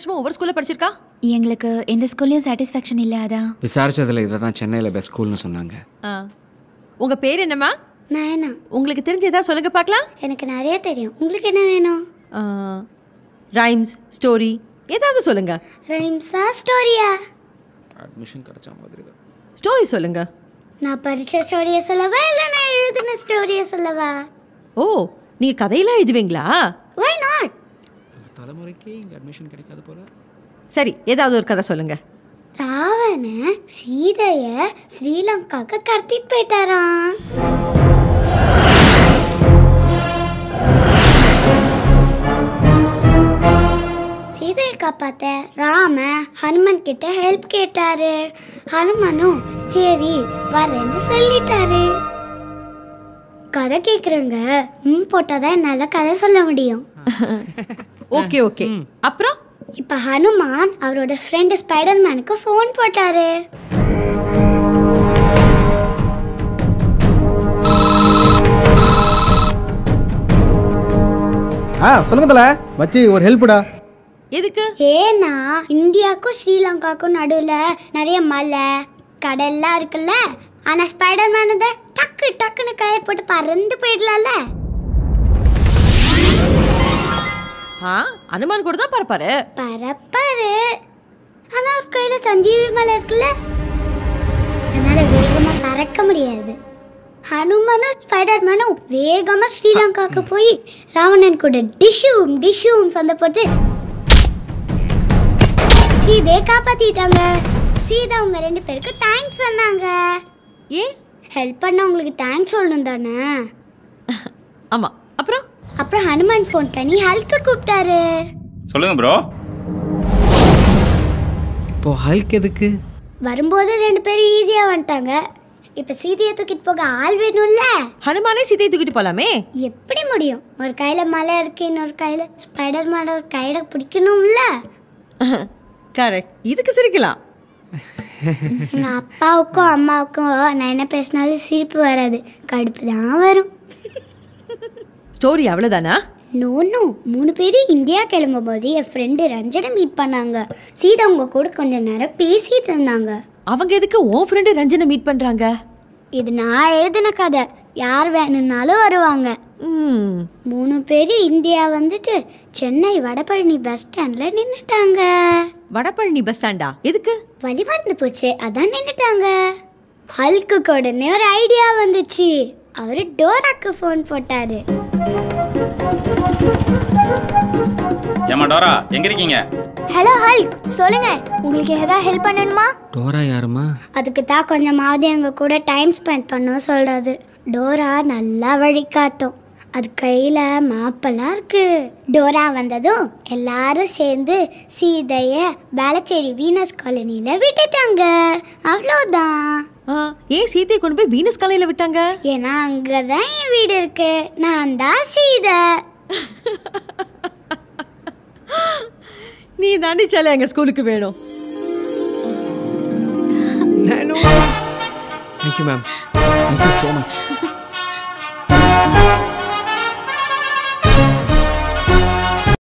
வருஷமா ஒவ்வொரு ஸ்கூல்ல படிச்சிருக்கா எங்களுக்கு எந்த ஸ்கூல்லையும் சாட்டிஸ்ஃபேக்ஷன் இல்லை அதான் விசாரிச்சதுல இதை தான் சென்னையில் பெஸ்ட் ஸ்கூல்னு சொன்னாங்க ஆ. உங்க பேர் என்னம்மா நானா உங்களுக்கு தெரிஞ்ச ஏதாவது சொல்லுங்க பார்க்கலாம் எனக்கு நிறைய தெரியும் உங்களுக்கு என்ன வேணும் ரைம்ஸ் ஸ்டோரி ஏதாவது சொல்லுங்க ரைம்ஸா ஸ்டோரியா அட்மிஷன் கிடைச்ச மாதிரி தான். ஸ்டோரி சொல்லுங்க நான் படிச்ச ஸ்டோரியை சொல்லவா இல்லை நான் எழுதின ஸ்டோரியை சொல்லவா ஓ நீங்க கதையெல்லாம் எழுதுவீங்களா ஒய் நாட் நம்ம தலைமுறைக்கே இங்கே அட்மிஷன் கிடைக்காது போல சரி ஏதாவது ஒரு கதை சொல்லுங்க ராவண சீதைய ஸ்ரீலங்காக்கு கடத்திட்டு போயிட்டாராம் சீதையை காப்பாத்த ராம ஹனுமன் கிட்ட ஹெல்ப் கேட்டாரு ஹனுமனும் சரி வரேன்னு சொல்லிட்டாரு கதை கேக்குறவங்க ம் போட்டாதான் என்னால கதை சொல்ல முடியும் ஓகே ஓகே அப்புறம் இப்ப ஹனுமான் அவரோட ஃப்ரெண்ட் ஸ்பைடர்மேனுக்கு ஃபோன் போட்டாரு ஆ சொல்லுங்க தல மச்சி ஒரு ஹெல்ப்டா எதுக்கு ஏன்னா இந்தியாவுக்கும் ஸ்ரீலங்காவுக்கும் நடுவுல நிறைய மலை கடல்லாம் இருக்குல்ல ஆனா ஸ்பைடர்மேன் தான் டக்கு டக்குன்னு கையை போட்டு பறந்து போயிடலாம்ல ஆ அனுமான் கூட தான் பரப்பாரு பறப்பாரு ஆனா ஒரு கையில சஞ்சீவி மலை இருக்குல்ல அதனால வேகமா பறக்க முடியாது ஹனுமனும் ஸ்பைடர்மேனும் வேகமா ஸ்ரீலங்காவுக்கு போய் ராவணன் கூட டிஷ்யூம் டிஷ்யூம் சண்டை போட்டு சீதையை காப்பாத்திட்டாங்க சீதா அவங்க ரெண்டு பேருக்கு தேங்க்ஸ் சொன்னாங்க ஏன் ஹெல்ப் பண்ணவங்களுக்கு தேங்க்ஸ் சொல்லணும் தானே ஆமா அப்புறம் அப்புறம் ஹனுமான் ஃபோன் பண்ணி ஹல்க்கு கூப்பிட்டாரு சொல்லுங்க ப்ரோ இப்போ ஹல்க் எதுக்கு வரும்போது ரெண்டு பேரும் ஈஸியாக வந்துட்டாங்க இப்போ சீதையை தூக்கிட்டு போக ஆள் வேணும்ல ஹனுமானே சீதையை தூக்கிட்டு போலாமே எப்படி முடியும் ஒரு கையில் மலை இருக்கு இன்னொரு கையில் ஸ்பைடர் மேட ஒரு கையில் பிடிக்கணும்ல கரெக்ட் இதுக்கு சிரிக்கலாம் எங்கள் அப்பாவுக்கும் அம்மாவுக்கும் நான் என்ன பேசினாலும் சிரிப்பு வராது கடுப்பு தான் வரும் ஸ்டோரி அவ்வளவுதானா நோ நோ மூணு பேரும் இந்தியா கிளம்பும் போது என் ஃப்ரெண்டு ரஞ்சனை மீட் பண்ணாங்க சீதா உங்க கூட கொஞ்ச நேரம் பேசிட்டு இருந்தாங்க அவங்க எதுக்கு உன் ஃப்ரெண்டு ரஞ்சனை மீட் பண்றாங்க இது நான் எழுதின கதை யார் வேணும்னாலும் வருவாங்க ம் மூணு பேரும் இந்தியா வந்துட்டு சென்னை வடபழனி பஸ் ஸ்டாண்ட்ல நின்னுட்டாங்க வடபழனி பஸ் ஸ்டாண்டா எதுக்கு வழி மறந்து போச்சு அதான் நின்னுட்டாங்க ஹல்க்கு உடனே ஒரு ஐடியா வந்துச்சு அவரு டோராக்கு ஃபோன் போட்டாரு ஏமா டோரா எங்க இருக்கீங்க ஹலோ ஹல்க் சொல்லுங்க உங்களுக்கு ஏதாவது ஹெல்ப் பண்ணணுமா டோரா யாருமா அதுக்கு தான் கொஞ்சமாவது எங்க கூட டைம் ஸ்பெண்ட் பண்ண சொல்றது டோரா நல்லா வழிகாட்டும் அது கையில மாப்பெல்லாம் இருக்கு டோரா வந்ததும் எல்லாரும் சேர்ந்து சீதைய வேளச்சேரி வீனஸ் காலனில விட்டுட்டாங்க அவ்வளோதான் ஆ, ஏன் சீதையை கொண்டு போய் வீனஸ் காலையில விட்டாங்க ஏன்னா அங்கதான் என் வீடு இருக்கு நான் தான் சீதை நீ தாண்டி செல்ல எங்க ஸ்கூலுக்கு வேணும் thank you ma'am thank you so much